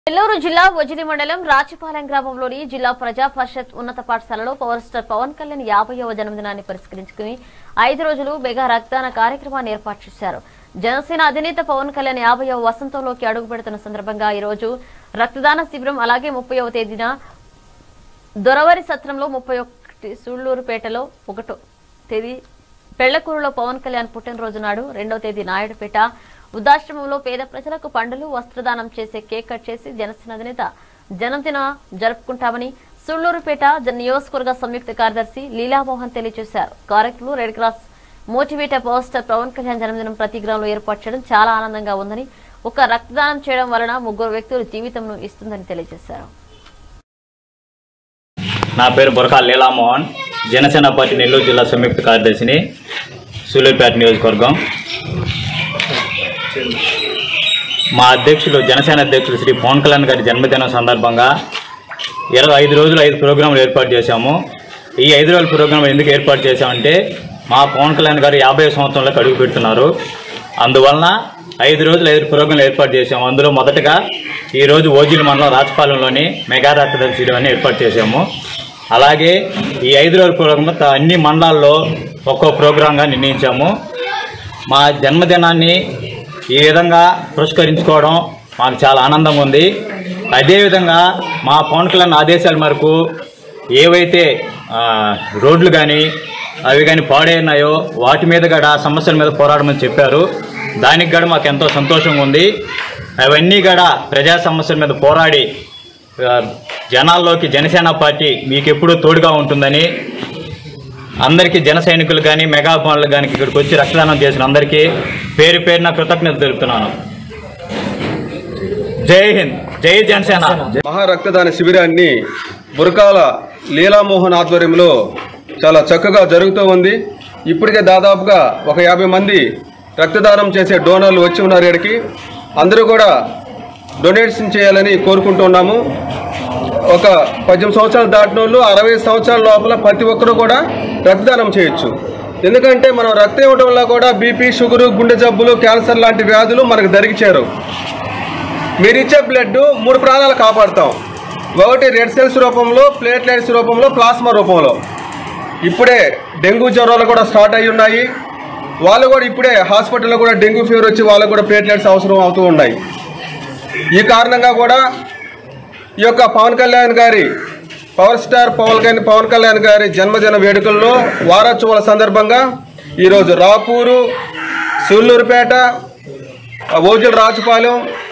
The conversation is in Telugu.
నెల్లూరు జిల్లా వజిలి మండలం రాచిపాలెం గ్రామంలోని జిల్లా ప్రజా పరిషత్ ఉన్నత పాఠశాలలో పవర్ స్టార్ పవన్ కళ్యాణ్ యాభైవ జన్మదినాన్ని పురస్కరించుకుని ఐదు రోజులు మెగా రక్తదాన కార్యక్రమాన్ని ఏర్పాటు చేశారు జనసేన అధినేత పవన్ కళ్యాణ్ యాభైవ వసంతంలోకి అడుగు పెడుతున్న సందర్భంగా ఈ రోజు రక్తదాన శిబిరం అలాగే ముప్పైవ తేదీన దొరవరి సత్రంలో ముప్పై ఒకటి సూళ్లూరుపేటలో ఒకటో తేదీ పెళ్లకూరులో పవన్ కళ్యాణ్ పుట్టినరోజు నాడు రెండవ తేదీ నాయుడుపేట వృద్ధాశ్రమంలో పేద ప్రజలకు పండులు వస్త్రదానం చేసే కేక్ కట్ చేసి జనసేన అధినేత జన్మదిన జరుపుకుంటామని సుళ్లూరుపేట జన- నియోజకవర్గ సంయుక్త కార్యదర్శి లీలామోహన్ తెలియజేశారు కార్యక్రమంలో red cross motivator power star Pawan Kalyan జన్మదినం ప్రతి గ్రామంలో ఏర్పాటు చేయడం చాలా ఆనందంగా ఉందని ఒక రక్తదానం చేయడం వలన ముగ్గురు వ్యక్తులు జీవితంను ఇస్తుందని తెలియజేశారు నా పేరు బొరకా లీలామోహన్ జనసేన పార్టీ నెల్లూరు జిల్లా సంయుక్త కార్యదర్శిని సూలూరుపేట నియోజకవర్గం మా అధ్యక్షులు జనసేన అధ్యక్షులు శ్రీ పవన్ కళ్యాణ్ గారి జన్మదినం సందర్భంగా ఇరవై ఐదు రోజులు ఐదు ప్రోగ్రాంలు ఏర్పాటు చేశాము ఈ ఐదు రోజుల ప్రోగ్రాం ఎందుకు ఏర్పాటు చేశామంటే మా పవన్ కళ్యాణ్ గారు యాభై సంవత్సరంలోకి అడుగు పెడుతున్నారు అందువలన ఐదు రోజులు ఐదు ప్రోగ్రాంలు ఏర్పాటు చేశాము అందులో మొదటగా ఈరోజు ఓజిల్ మండలం రాజపాలెంలోని మెగా రక్తదాన శిబిరాన్ని ఏర్పాటు చేశాము అలాగే ఈ ఐదు రోజుల ప్రోగ్రాం త- అన్ని మండలాల్లో ఒక్కో ప్రోగ్రాంగా నిర్ణయించాము మా జన్మదినాన్ని ఈ విధంగా పురస్కరించుకోవడం మాకు చాలా ఆనందంగా ఉంది అదేవిధంగా మా పవన్ కళ్యాణ్ ఆదేశాల మేరకు ఏవైతే ఆ, రోడ్లు కానీ అవి కానీ పాడైనాయో వాటి మీద కూడా సమస్యల మీద పోరాడమని చెప్పారు దానికి కూడా మాకు ఎంతో సంతోషంగా ఉంది అవన్నీ కూడా ప్రజా సమస్యల మీద పోరాడి ఆ, జనాల్లోకి జనసేన పార్టీ మీకు ఎప్పుడూ తోడుగా ఉంటుందని అందరికీ జన సైనికులు కానీ మెగాఫోన్లు కానీ ఇక్కడికి వచ్చి రక్తదానం చేసిన అందరికీ పేరు పేరున కృతజ్ఞత తెలుపుతున్నాను జై హింద్ జై జనసేన మహారక్తదాన శిబిరాన్ని బురకాల లీలామోహన్ ఆధ్వర్యంలో చాలా చక్కగా జరుగుతూ ఉంది ఇప్పటికే దాదాపుగా ఒక యాభై మంది రక్తదానం చేసే డోనర్లు వచ్చి ఉన్నారు ఇక్కడికి అందరూ కూడా డొనేషన్ చేయాలని కోరుకుంటున్నాము ఒక పద్దెనిమిది సంవత్సరాలు దాటిన వాళ్ళు అరవై సంవత్సరాల లోపల ప్రతి ఒక్కరూ కూడా రక్తదానం చేయొచ్చు ఎందుకంటే మనం రక్తం ఇవ్వడం వల్ల కూడా బీపీ షుగరు గుండె జబ్బులు క్యాన్సర్ లాంటి వ్యాధులు మనకు దరిగిచారు మీరు ఇచ్చే బ్లడ్ మూడు ప్రాణాలు కాపాడుతాం ఒకటి రెడ్ సెల్స్ రూపంలో ప్లేట్లెట్స్ రూపంలో ప్లాస్మా రూపంలో ఇప్పుడే డెంగ్యూ జ్వరాలు కూడా స్టార్ట్ అయి ఉన్నాయి వాళ్ళు కూడా ఇప్పుడే హాస్పిటల్లో కూడా డెంగ్యూ ఫీవర్ వచ్చి వాళ్ళకు కూడా ప్లేట్లెట్స్ అవసరం అవుతూ ఉన్నాయి ఈ కారణంగా కూడా ఈ యొక్క పవన్ కళ్యాణ్ గారి పవర్ స్టార్ పవన్ కళ్యాణ్ పవన్ కళ్యాణ్ గారి జన్మదిన వేడుకల్లో వారోత్సవాల సందర్భంగా ఈరోజు రాపూరు సూళ్ళూరుపేట ఓజుల రాజుపాలెం